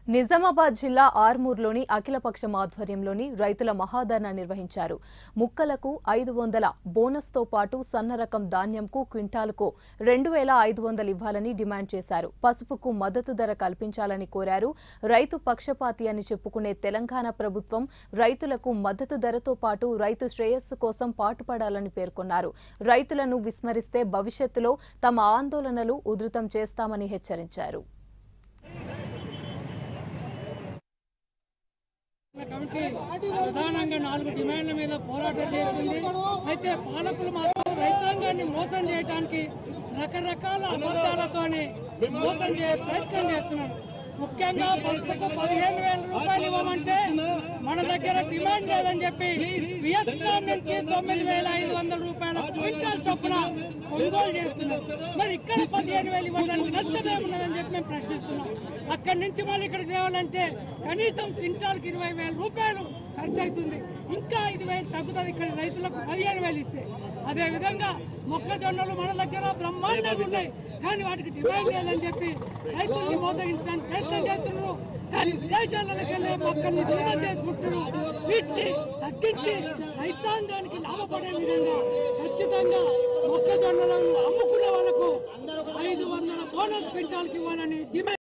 నిజామాబాద్ జిల్లా ఆర్మూర్లోని అఖిలపక్షం ఆధ్వర్యంలోని రైతుల మహాధర్నా నిర్వహించారు ముక్కలకు ఐదు వందల బోనస్తో పాటు సన్న రకం ధాన్యంకు క్వింటాలకు రెండు వేల ఐదు వందలు ఇవ్వాలని డిమాండ్ చేశారు పసుపుకు మద్దతు ధర కల్పించాలని కోరారు రైతు పక్షపాతి అని చెప్పుకునే తెలంగాణ ప్రభుత్వం రైతులకు మద్దతు ధరతో పాటు రైతు శ్రేయస్సు కోసం పాటుపడాలని పేర్కొన్నారు రైతులను విస్మరిస్తే భవిష్యత్తులో తమ ఆందోళనలు ఉధృతం చేస్తామని హెచ్చరించారు కమిటీ ప్రధానంగా నాలుగు డిమాండ్ల మీద పోరాటం చేస్తుంది అయితే పాలకులు మాత్రం రైతాంగాన్ని మోసం చేయడానికి రకరకాల అబద్ధాలతోని మోసం చేయ ప్రయత్నం చేస్తున్నారు ముఖ్యంగా పసుపుకు పదిహేను వేల రూపాయలు ఇవ్వమంటే మన దగ్గర డిమాండ్ లేదని చెప్పి వియత్నాం నుంచి తొమ్మిది వేల ఐదు వందల రూపాయల క్వింటాల్ చొప్పున కొనుగోలు చేస్తున్నారు మరి ఇక్కడ పదిహేను వేలు ఇవ్వడానికి నష్టమేమున్నదని చెప్పి మేము ప్రశ్నిస్తున్నాం అక్కడి నుంచి మళ్ళీ ఇక్కడికి తేవాలంటే కనీసం క్వింటాల్కి ఇరవై వేల రూపాయలు ఖర్చు అవుతుంది ఇంకా ఐదు వేలు తగ్గుతుంది ఇక్కడ రైతులకు పదిహేను వేలు ఇస్తే అదే విధంగా మొక్కజొన్నలు మన దగ్గర బ్రహ్మాండంగా ఉన్నాయి కానీ వాటికి డిమాండ్ లేదని చెప్పి రైతుల్ని మోసగించడానికి ప్రయత్నం చేస్తున్నారు కానీ విదేశాలకు వెళ్ళే మొక్కల్ని దిగుమతి చేసుకుంటున్నారు వీటిని తగ్గించి రైతాంగానికి లాభపడే విధంగా ఖచ్చితంగా మొక్కజొన్నలను అమ్ముకునే వాళ్ళకు ఐదు వందల బోనస్ క్వింటాల్కి ఇవ్వాలని డిమాండ్